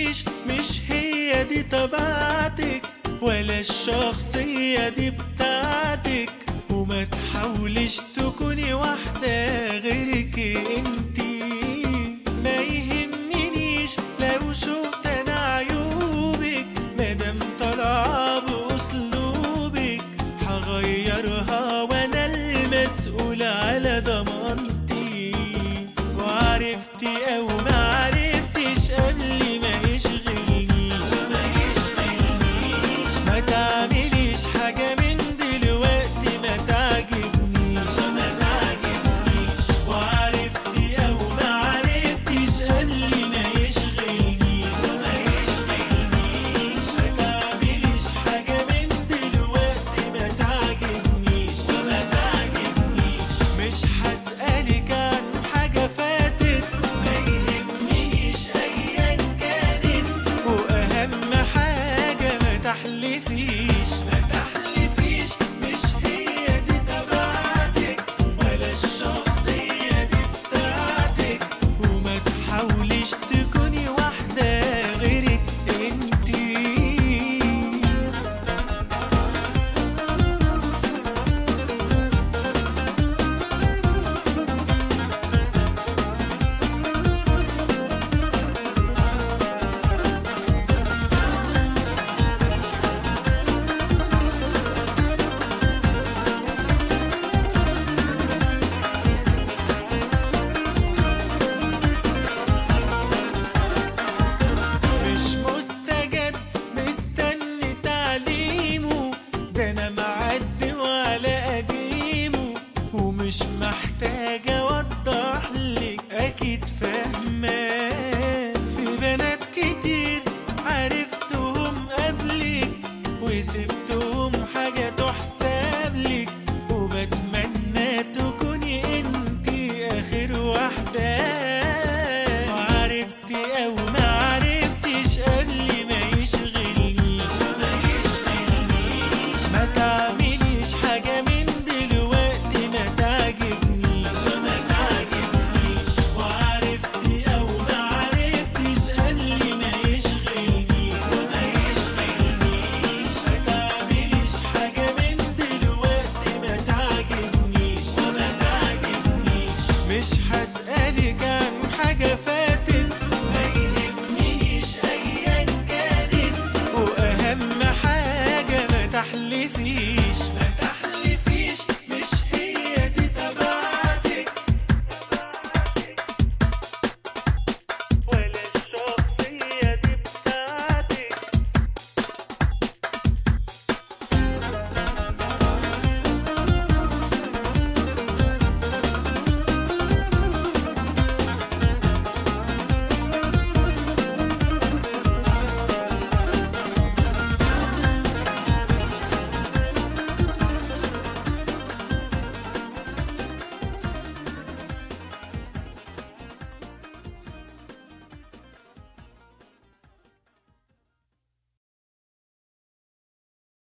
يهمنيش مش هي دي طبيعتك ولا الشخصية دي بتاعتك وما تحاولش تكوني واحدة غيرك انتي ما يهمنيش لو شفت انا عيوبك مادام طالعة بأسلوبك هغيرها وانا المسؤول على ضمانتي وعرفتي او ما عرفتش قبل ما يشغلنيش ما يشغلنيش ما تعمليش حاجة من دلوقتي ما تعجبنيش ما تعجبنيش وعرفتي او ما عرفتش قبل ما يشغلنيش ما يشغلنيش ما تعمليش حاجة من دلوقتي ما تعجبنيش ما تعجبنيش مش هسألك عن حاجة فاتت ما يهمنيش أيا كانت وأهم حاجة ما تحلفيش ما تحلفيش مش هي دي تبعتك ولا الشخصية دي بتاعتك وما تحاوليش تكوني واحدة غيرك انتي مش مستجد مستني تعليمه ده انا معدي وعلى قديمه ومش محتاج اوضح لك اكيد فاهمان في بنات كتير عرفتهم قبلك وسبتهم حاجة تحسب لك وبتمنى تكوني انتي اخر واحدة وعرفتي او ما عرفتش